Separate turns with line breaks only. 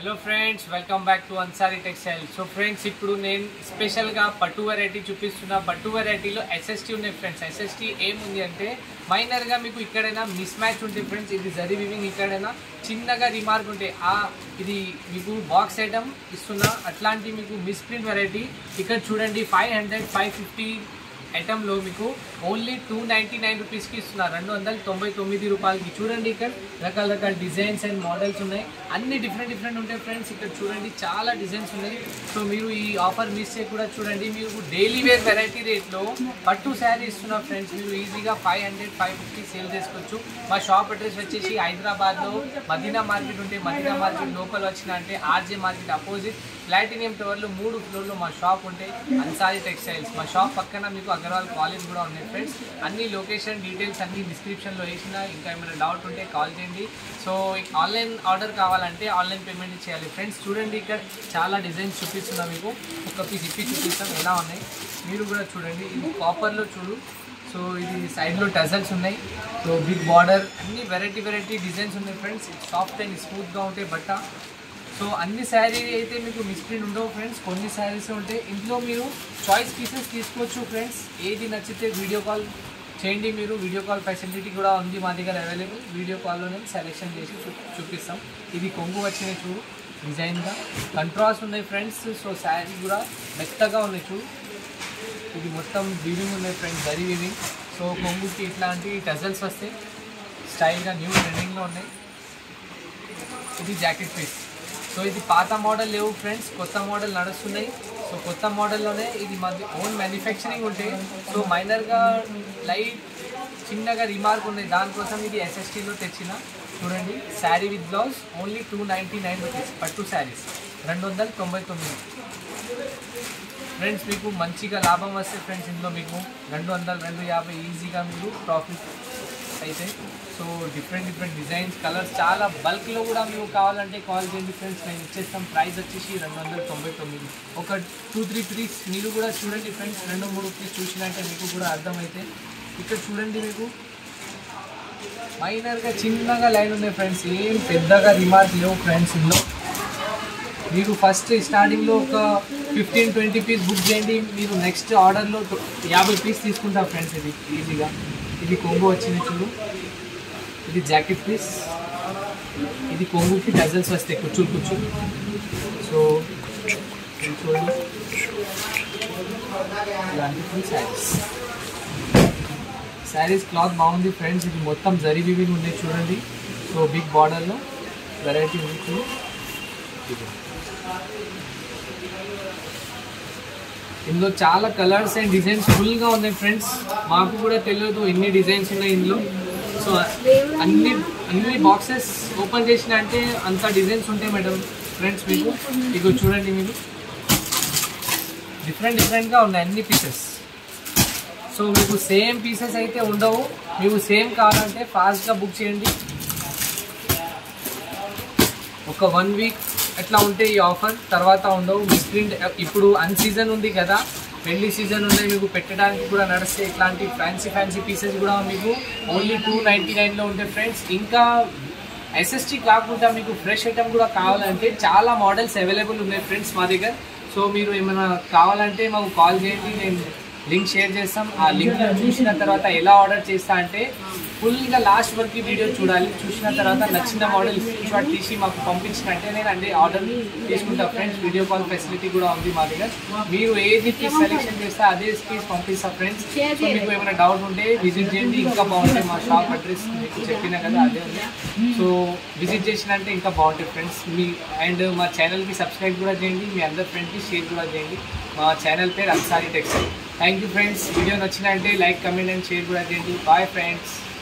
hello friends welcome back to Ansari textile so friends ఇప్పుడు నేను స్పెషల్గా పట్టు వెరైటీ చూపిస్తున్నా పట్టు వెరైటీలో ఎస్ఎస్టీ ఉన్నాయి ఫ్రెండ్స్ ఎస్ఎస్టీ ఏముంది అంటే మైనర్గా మీకు ఇక్కడైనా మిస్ మ్యాచ్ ఉంటుంది ఫ్రెండ్స్ ఇది జరీ వివింగ్ ఇక్కడైనా చిన్నగా రిమార్క్ ఉంటాయి ఆ ఇది మీకు బాక్స్ ఐటమ్ ఇస్తున్నా అట్లాంటి మీకు మిస్ ప్రింట్ వెరైటీ ఇక్కడ చూడండి ఫైవ్ హండ్రెడ్ ఫైవ్ ఫిఫ్టీ ఐటెంలో మీకు ఓన్లీ టూ నైంటీ నైన్ రూపీస్కి ఇస్తున్నారు రెండు వందల తొంభై తొమ్మిది రూపాయలకి చూడండి ఇక్కడ రకాల రకాల డిజైన్స్ అండ్ మోడల్స్ ఉన్నాయి అన్ని డిఫరెంట్ డిఫరెంట్ ఉంటాయి ఫ్రెండ్స్ ఇక్కడ చూడండి చాలా డిజైన్స్ ఉన్నాయి సో మీరు ఈ ఆఫర్ మిస్ చేయకుండా చూడండి మీరు డైలీ వేర్ వెరైటీ రేట్లో పట్టు శారీ ఇస్తున్నారు ఫ్రెండ్స్ మీరు ఈజీగా five hundred five fifty sale చేసుకోవచ్చు మా షాప్ అడ్రస్ వచ్చేసి హైదరాబాద్లో మదీనా మార్కెట్ ఉంటే మదీనా మార్కెట్ లోపల వచ్చిన అంటే ఆర్జే మార్కెట్ అపోజిట్ ప్లాటినియం టవర్లో మూడు ఫ్లోర్లో మా షాప్ ఉంటే అన్సారీ టెక్స్టైల్స్ మా షాప్ పక్కన మీకు అగర్వాల్ కాలేజ్ కూడా ఉన్నాయి ఫ్రెండ్స్ అన్ని లొకేషన్ డీటెయిల్స్ అన్ని డిస్క్రిప్షన్లో వేసిన ఇంకా ఏమైనా డౌట్ ఉంటే కాల్ చేయండి సో ఆన్లైన్ ఆర్డర్ కావాలంటే ఆన్లైన్ పేమెంట్ చేయాలి ఫ్రెండ్స్ చూడండి ఇక్కడ చాలా డిజైన్స్ చూపిస్తున్నా మీకు ఒక పీస్ ఇప్పి చూపిస్తాం ఎలా ఉన్నాయి మీరు కూడా చూడండి ఇది కాపర్లో చూడు సో ఇది సైడ్లో టజల్స్ ఉన్నాయి సో బిగ్ బార్డర్ అన్ని వెరైటీ వెరైటీ డిజైన్స్ ఉన్నాయి ఫ్రెండ్స్ సాఫ్ట్ అండ్ స్మూత్గా ఉంటాయి బట్ట సో అన్ని శారీ అయితే మీకు మిస్ప్రింట్ ఉండవు ఫ్రెండ్స్ కొన్ని శారీస్ ఉంటాయి ఇంట్లో మీరు చాయిస్ పీసెస్ తీసుకోవచ్చు ఫ్రెండ్స్ ఏది నచ్చితే వీడియో కాల్ చేయండి మీరు వీడియో కాల్ ఫెసిలిటీ కూడా ఉంది మా దగ్గర అవైలబుల్ వీడియో కాల్లోనే సెలెక్షన్ చేసి చూ చూపిస్తాం ఇది కొంగు వచ్చిన చూడు డిజైన్గా కంట్రాస్ట్ ఉన్నాయి ఫ్రెండ్స్ సో శారీ కూడా మెత్తగా ఉన్నాయి చూడు ఇది మొత్తం వీవింగ్ ఉన్నాయి ఫ్రెండ్స్ దరి వీవింగ్ సో కొంగుకి ఇట్లాంటి టజల్స్ వస్తాయి స్టైల్గా న్యూ ట్రెండింగ్లో ఉన్నాయి ఇది జాకెట్ పీస్ సో ఇది పాత మోడల్ లేవు ఫ్రెండ్స్ కొత్త మోడల్ నడుస్తున్నాయి సో కొత్త మోడల్లోనే ఇది మాది ఓన్ మ్యానుఫ్యాక్చరింగ్ ఉంటాయి సో మైనర్గా లైట్ చిన్నగా రిమార్క్ ఉన్నాయి దానికోసం ఇది ఎస్ఎస్టీలో తెచ్చిన చూడండి sari with blouse only two ninety nine rupees పట్టు శారీస్ రెండు వందల తొంభై తొమ్మిది ఫ్రెండ్స్ మీకు మంచిగా లాభం వస్తే ఫ్రెండ్స్ ఇందులో మీకు రెండు వందలు రెండు యాభై ఈజీగా మీరు ప్రాఫిట్ అయితే so different different designs colours చాలా బల్క్లో కూడా మీకు కావాలంటే కాల్ చేయండి ఫ్రెండ్స్ మేము ఇచ్చేస్తాం ప్రైస్ వచ్చేసి రెండు వందల తొంభై తొమ్మిది ఒక టూ త్రీ పీస్ మీరు కూడా చూడండి ఫ్రెండ్స్ రెండు మూడు పీస్ చూసినట్టే మీకు కూడా అర్థమైతే ఇక్కడ చూడండి మీకు మైనర్గా చిన్నగా లైన్ ఉన్నాయి ఫ్రెండ్స్ ఏం పెద్దగా రిమార్క్ లేవు ఫ్రెండ్స్ ఇందులో మీరు ఫస్ట్ స్టార్టింగ్లో ఒక ఫిఫ్టీన్ ట్వంటీ పీస్ బుక్ చేయండి మీరు నెక్స్ట్ ఆర్డర్లో యాభై పీస్ తీసుకుంటారు ఫ్రెండ్స్ ఇది ఈజీగా ఇది కొంగు వచ్చింది చూడు ఇది జాకెట్ పీస్ ఇది కొంగుకి డజల్స్ వస్తాయి కుచ్చులు కుచ్చులు సో ఇది చూడండి ఇలాంటి ఫుల్ శారీస్ శారీస్ క్లాత్ బాగుంది ఫ్రెండ్స్ ఇది మొత్తం జరీ వివింగ్ ఉంది చూడండి సో బిగ్ బార్డర్లో వెరైటీ ఉంది చూడు ఇందులో చాలా కలర్స్ అండ్ డిజైన్స్ ఫుల్గా ఉన్నాయి ఫ్రెండ్స్ మాకు కూడా తెలియదు ఎన్ని డిజైన్స్ ఉన్నాయి ఇందులో సో అన్ని అన్ని బాక్సెస్ ఓపెన్ చేసిన అంటే అంత డిజైన్స్ ఉంటాయి మేడం ఫ్రెండ్స్ మీకు ఇగో చూడండి మీరు డిఫరెంట్ డిఫరెంట్గా ఉన్నాయి అన్ని పీసెస్ సో మీకు సేమ్ పీసెస్ అయితే ఉండవు మీకు సేమ్ కావాలంటే ఫాస్ట్గా బుక్ చేయండి ఒక వన్ వీక్ అట్లా ఉంటే ఈ ఆఫర్ తర్వాత ఉండవు మిస్ప్రింట్ ఇప్పుడు అన్ సీజన్ ఉంది కదా పెళ్లి సీజన్ ఉన్నాయి మీకు పెట్టడానికి కూడా నడిస్తే ఇట్లాంటి ఫ్యాన్సీ ఫ్యాన్సీ పీసెస్ కూడా మీకు ఓన్లీ టూ నైంటీ నైన్లో ఉంటాయి ఫ్రెండ్స్ ఇంకా ఎస్ఎస్టీ కాకుండా మీకు ఫ్రెష్ ఐటమ్ కూడా కావాలంటే చాలా మోడల్స్ అవైలబుల్ ఉన్నాయి ఫ్రెండ్స్ మా దగ్గర సో మీరు ఏమైనా కావాలంటే మాకు కాల్ చేయండి నేను లింక్ షేర్ చేస్తాం ఆ లింక్ చూసిన తర్వాత ఎలా ఆర్డర్ చేస్తా అంటే ఫుల్గా లాస్ట్ వరకు వీడియో చూడాలి చూసిన తర్వాత నచ్చిన మోడల్ స్క్రీన్ షాట్ తీసి మాకు పంపించినట్టే నేను అంటే ఆర్డర్ తీసుకుంటా ఫ్రెండ్స్ వీడియో కాల్ ఫెసిలిటీ కూడా ఉంది మా దగ్గర మీరు ఏది పీస్ సెలెక్షన్ చేస్తే అదే పీస్ పంపిస్తా ఫ్రెండ్స్ సో మీకు ఏమైనా డౌట్ ఉంటే విజిట్ చేయండి ఇంకా బాగుంటాయి మా షాప్ అడ్రస్ మీకు చెప్పినా కదా అదే ఉంది సో విజిట్ చేసినంటే ఇంకా బాగుంటాయి ఫ్రెండ్స్ మీ అండ్ మా ఛానల్కి సబ్స్క్రైబ్ కూడా చేయండి మీ అందరి ఫ్రెండ్కి షేర్ కూడా చేయండి మా ఛానల్ పేరు Ansari textile thank you friends video నచ్చినంటే లైక్ కమెంట్ అండ్ షేర్ కూడా చేయండి బాయ్ ఫ్రెండ్స్